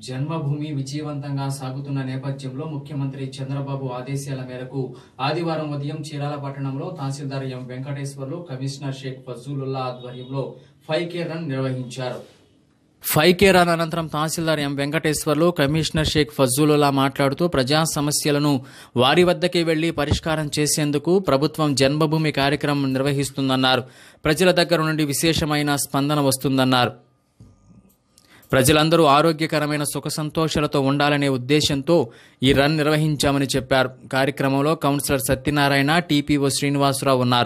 జన్మభూమి విజయవంతంగా సాగుతున్న నేపథ్యంలో ముఖ్యమంత్రి చంద్రబాబు ఆదేశాల మేరకు ఆదివారం ఉదయం చీరాల పట్టణంలో తహసీల్దార్ ఎం వెంకటేశ్వర్లు కమిషనర్ షేక్ ఫజూలుల్లా ఆధ్వర్యంలో ఫైవ్ కే రన్ నిర్వహించారు ఫైవ్ కే రన్ అనంతరం తహసీల్దార్ ఎం వెంకటేశ్వర్లు కమిషనర్ షేక్ ఫజూలుల్లా మాట్లాడుతూ ప్రజా సమస్యలను వారి వద్దకే వెళ్లి పరిష్కారం చేసేందుకు ప్రభుత్వం జన్మభూమి కార్యక్రమం నిర్వహిస్తుందన్నారు ప్రజల దగ్గర నుండి విశేషమైన స్పందన వస్తుందన్నారు ప్రజలందరూ ఆరోగ్యకరమైన సుఖ సంతోషాలతో ఉండాలనే ఉద్దేశంతో ఈ రన్ నిర్వహించామని చెప్పారు కార్యక్రమంలో కౌన్సిలర్ సత్యనారాయణ టీపీఓ శ్రీనివాసరావు ఉన్నారు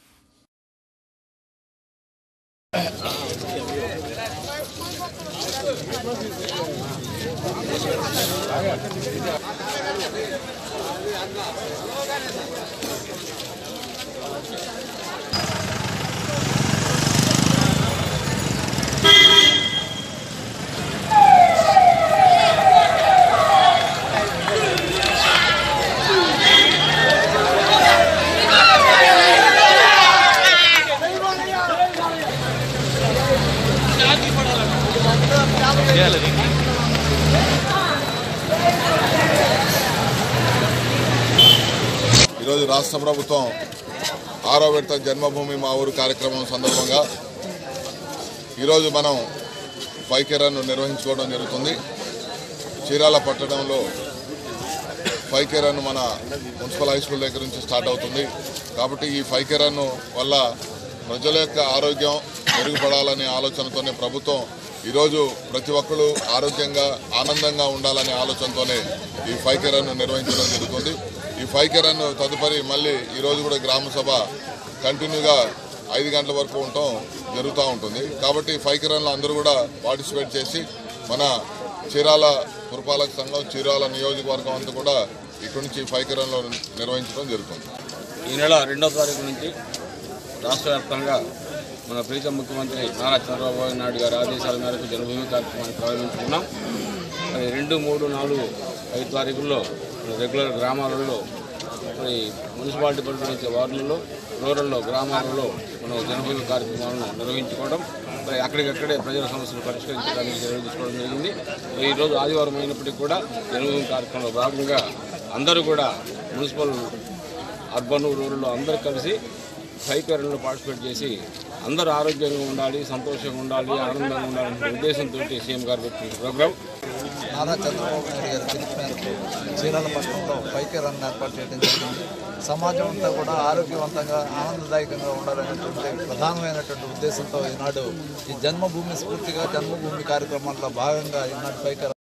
ఈరోజు రాష్ట్ర ప్రభుత్వం ఆరో విడత జన్మభూమి మా ఊరు కార్యక్రమం సందర్భంగా ఈరోజు మనం పైకెరను నిర్వహించుకోవడం జరుగుతుంది చీరాల పట్టణంలో ఫైకెరన్ మన మున్సిపల్ హై స్కూల్ దగ్గర నుంచి స్టార్ట్ అవుతుంది కాబట్టి ఈ ఫైకెరన్ వల్ల ప్రజల యొక్క ఆరోగ్యం మెరుగుపడాలనే ఆలోచనతోనే ప్రభుత్వం ఈరోజు ప్రతి ఒక్కరు ఆరోగ్యంగా ఆనందంగా ఉండాలనే ఆలోచనతోనే ఈ ఫైకెరన్ నిర్వహించడం జరుగుతుంది ఈ ఫైకెరన్ తదుపరి మళ్ళీ ఈరోజు కూడా గ్రామ సభ కంటిన్యూగా ఐదు గంటల వరకు ఉండటం జరుగుతూ ఉంటుంది కాబట్టి ఫైకెరన్లో అందరూ కూడా పార్టిసిపేట్ చేసి మన చీరాల పురపాలక సంఘం చీరాల నియోజకవర్గం అంతా కూడా ఇక్కడి నుంచి ఫైకెరన్లో నిర్వహించడం జరుగుతుంది ఈ నెల రెండో తారీఖు నుంచి రాష్ట్ర వ్యాప్తంగా మన ప్రీతం ముఖ్యమంత్రి నారా చంద్రబాబు నాయుడు గారి ఆదేశాల మేరకు జన్మభూమి కార్యక్రమాన్ని ప్రారంభించుకున్నాం మరి రెండు మూడు నాలుగు ఐదు తారీఖుల్లో మన రెగ్యులర్ గ్రామాలలో మరి మున్సిపాలిటీ పరిపాలించే వార్డులలో రూరల్లో గ్రామాలలో మనం జన్మభూమి కార్యక్రమాలను నిర్వహించుకోవడం మరి అక్కడికక్కడే ప్రజల సమస్యలు పరిష్కరించడానికి చర్యలు తీసుకోవడం జరిగింది మరి ఈరోజు ఆదివారం అయినప్పటికీ కూడా జన్మభూమి కార్యక్రమంలో భాగంగా అందరూ కూడా మున్సిపల్ అర్బన్ రూరల్ అందరూ కలిసి సైకర్యంలో పార్టిసిపేట్ చేసి అందరూ ఆరోగ్యంగా ఉండాలి సంతోషంగా ఉండాలి ఆనందంగా ఉండాలనే ఉద్దేశంతో సీఎం గారు పెట్టిన ప్రోగ్రాం నారా చంద్రబాబు నాయుడు గారి పిలుపు మేరకు చీరాల పట్టణంలో పైకి రన్ ఏర్పాటు చేయడం జరిగింది సమాజం అంతా కూడా ఆరోగ్యవంతంగా ఆనందదాయకంగా ఉండాలనేటువంటి ప్రధానమైనటువంటి ఉద్దేశంతో ఈనాడు ఈ జన్మభూమి స్ఫూర్తిగా జన్మభూమి కార్యక్రమాల్లో భాగంగా ఈనాడు పైకి